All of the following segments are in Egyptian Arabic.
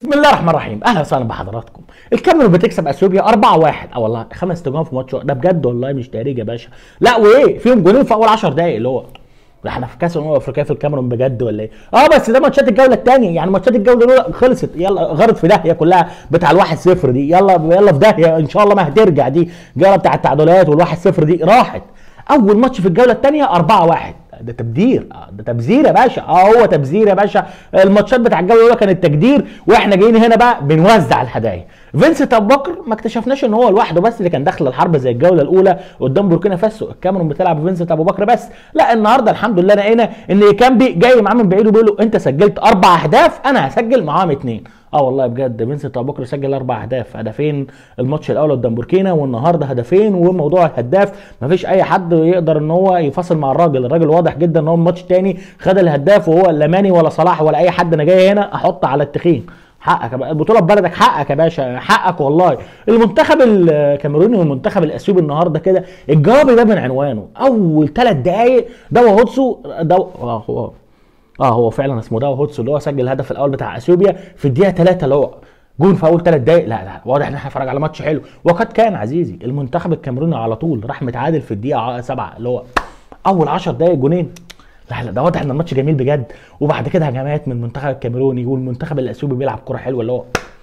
بسم الله الرحمن الرحيم اهلا وسهلا بحضراتكم الكاميرون بتكسب اثيوبيا 4 1 اه والله خمس تجوان في ماتش ده بجد والله مش تهريج يا باشا لا وايه فيهم جولين في اول 10 دقائق اللي هو ده احنا في كاس الامم الافريقيه في الكاميرون بجد ولا ايه؟ اه بس ده ماتشات الجوله الثانيه يعني ماتشات الجوله الاولى خلصت يلا غرت في داهيه كلها بتاع الواحد صفر دي يلا يلا في داهيه ان شاء الله ما هترجع دي الجوله بتاع التعادلات والواحد صفر دي راحت اول ماتش في الجوله الثانيه 4 1 ده تبدير آه ده تبذير يا باشا اه هو تبذير يا باشا الماتشات بتاع الجوله الاولى كانت تجدير واحنا جايين هنا بقى بنوزع الهدايا فينسنت ابو بكر ما اكتشفناش ان هو لوحده بس اللي كان داخل الحرب زي الجوله الاولى قدام بوركينا فاسو الكاميرون بتلعب فينسنت ابو بكر بس لا النهارده الحمد لله لقينا ان ايكامبي جاي معاه من بعيد وبيقول له انت سجلت اربع اهداف انا هسجل معاهم اثنين اه والله بجد فينسنت ابو بكر سجل اربع اهداف هدفين الماتش الاول قدام بوركينا والنهارده هدفين وموضوع الهداف مفيش اي حد يقدر ان هو يفاصل مع الراجل الراجل واضح جدا ان هو الماتش الثاني خد الهداف وهو لا ماني ولا صلاح ولا اي حد انا جاي هنا احط على التخين حقك يا باشا البطوله في بلدك حقك يا باشا حقك والله المنتخب الكاميروني والمنتخب الاثيوبي النهارده كده الجواب ده من عنوانه اول ثلاث دقائق دوا هوتسو دو اه هو اه هو فعلا اسمه دوا هوتسو اللي هو سجل الهدف الاول بتاع اثيوبيا في الدقيقه 3 اللي هو جون في اول ثلاث دقائق لا لا واضح ان احنا هنتفرج على ماتش حلو وقد كان عزيزي المنتخب الكاميروني على طول راح متعادل في الدقيقه 7 اللي هو اول 10 دقائق جونين لا لا ده واضح ان الماتش جميل بجد وبعد كده هجمات من المنتخب الكاميروني والمنتخب الاثيوبي بيلعب كوره حلوه اللي هو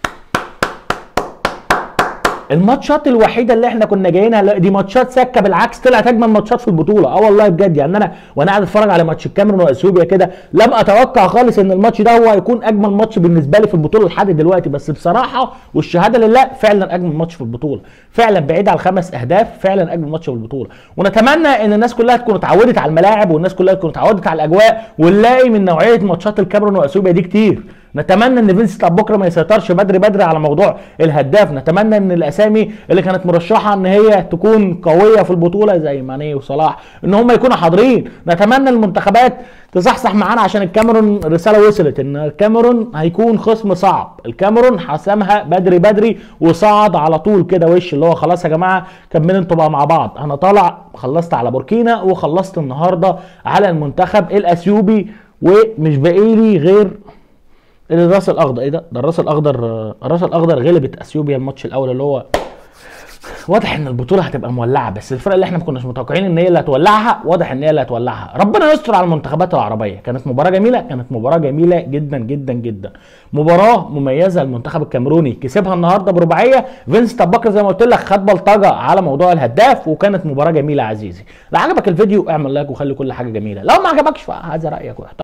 الماتشات الوحيده اللي احنا كنا جايينها دي ماتشات سكه بالعكس طلعت اجمل ماتشات في البطوله اه والله بجد يعني انا وانا قاعد اتفرج على ماتش الكاميرون واثيوبيا كده لم اتوقع خالص ان الماتش ده هو هيكون اجمل ماتش بالنسبه لي في البطوله لحد دلوقتي بس بصراحه والشهاده لله فعلا اجمل ماتش في البطوله فعلا بعيد عن الخمس اهداف فعلا اجمل ماتش في البطوله ونتمنى ان الناس كلها تكون اتعودت على الملاعب والناس كلها تكون اتعودت على الاجواء ونلاقي من نوعيه ماتشات الكاميرون واثيوبيا دي كتير نتمنى ان فينسنت ابو بكر ما يسيطرش بدري بدري على موضوع الهداف نتمنى ان الاسامي اللي كانت مرشحه ان هي تكون قويه في البطوله زي ماني وصلاح ان هم يكونوا حاضرين نتمنى المنتخبات تصحصح معانا عشان الكاميرون رساله وصلت ان الكاميرون هيكون خصم صعب الكاميرون حسمها بدري بدري وصعد على طول كده وش اللي هو خلاص يا جماعه كملوا انتوا بقى مع بعض انا طالع خلصت على بوركينا وخلصت النهارده على المنتخب الاثيوبي ومش باقي لي غير الراس الاخضر ايه ده ده الراس الاخضر الراس الاخضر غلبت اثيوبيا الماتش الاول اللي هو واضح ان البطوله هتبقى مولعه بس الفرق اللي احنا ما كناش متوقعين ان هي اللي هتولعها واضح ان هي اللي هتولعها ربنا يستر على المنتخبات العربيه كانت مباراه جميله كانت مباراه جميله جدا جدا جدا مباراه مميزه المنتخب الكاميروني كسبها النهارده برباعيه فينس بكر زي ما قلت لك خد بلطجه على موضوع الهداف وكانت مباراه جميله عزيزي لو عجبك الفيديو اعمل لايك وخلي كل حاجه جميله لو ما عجبكش فهذا رايك واحترم